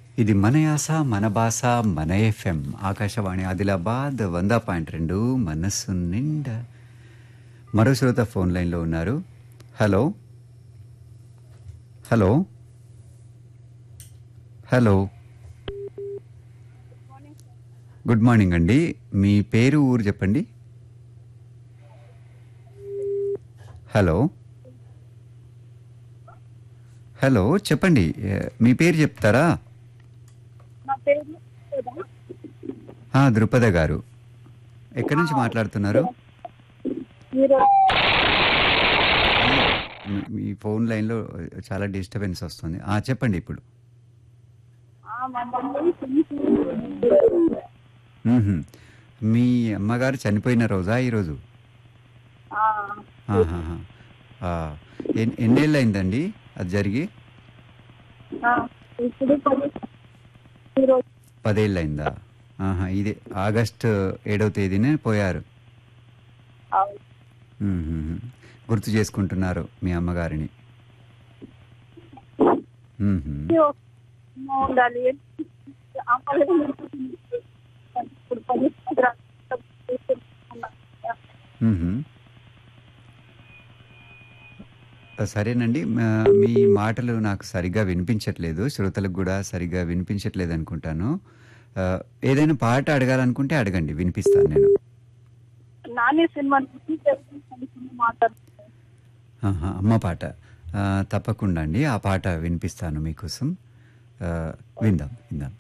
ఇది మన యాస మన భాష మన ఎఫ్ఎం ఆకాశవాణి ఆదిలాబాద్ వంద పాయింట్ రెండు మనస్సు నిండా మరో శ్రోత ఫోన్ లైన్లో ఉన్నారు hello hello hello good morning అండి మీ పేరు ఊరు చెప్పండి హలో హలో చెప్పండి ఏ, మీ పేరు చెప్తారా నా పేరు సుధా. ఆ, ద్రుపద గారు ఎక్కడి నుంచి మాట్లాడుతున్నారు మీరు మీ- మీ ఫోన్ లైన్లో చాలా డిస్టర్బెన్స్ వస్తుంది ఆ, చెప్పండి ఇప్పుడు ఆ, మా మమ్మీ కొంచెం మ్మ్హ్మ్. మీ అమ్మగారు చనిపోయిన రోజా ఈరోజు ఆ, ఆహాహా. ఆ, ఎన్- ఎన్నేళ్ళు అయిందండి అది జరిగి ఆ, ఇప్పుడు పది ఈరోజు పదేళ్ళు అయిందా ఆహా ఇది ఆగస్ట్ ఏడవ తేదీనే పోయారు అవును. మ్మ్హ్మ్. గుర్తు చేసుకుంటున్నారు మీ అమ్మగారిని మ్మ్హ్మ్. అమ్మ ఉండాలి అమ్మ లేదు. ఇప్పుడు పది సంవత్సరాలు మ్మ్హ్మ్. సరేనండి మా- మీ మాటలు నాకు సరిగ్గా వినిపించట్లేదు శ్రోతలకు కూడా సరిగ్గా వినిపించట్లేదు అనుకుంటాను ఆ, ఏదైనా పాట అడగాలనుకుంటే అడగండి వినిపిస్తాను నేను నాని సినిమా నుంచి తెలుగు మాట్లాడుతున్నాను ఆహా, అమ్మ పాట ఆ, తప్పకుండా అండి ఆ పాట వినిపిస్తాను మీకోసం ఆ, విందాం విందాం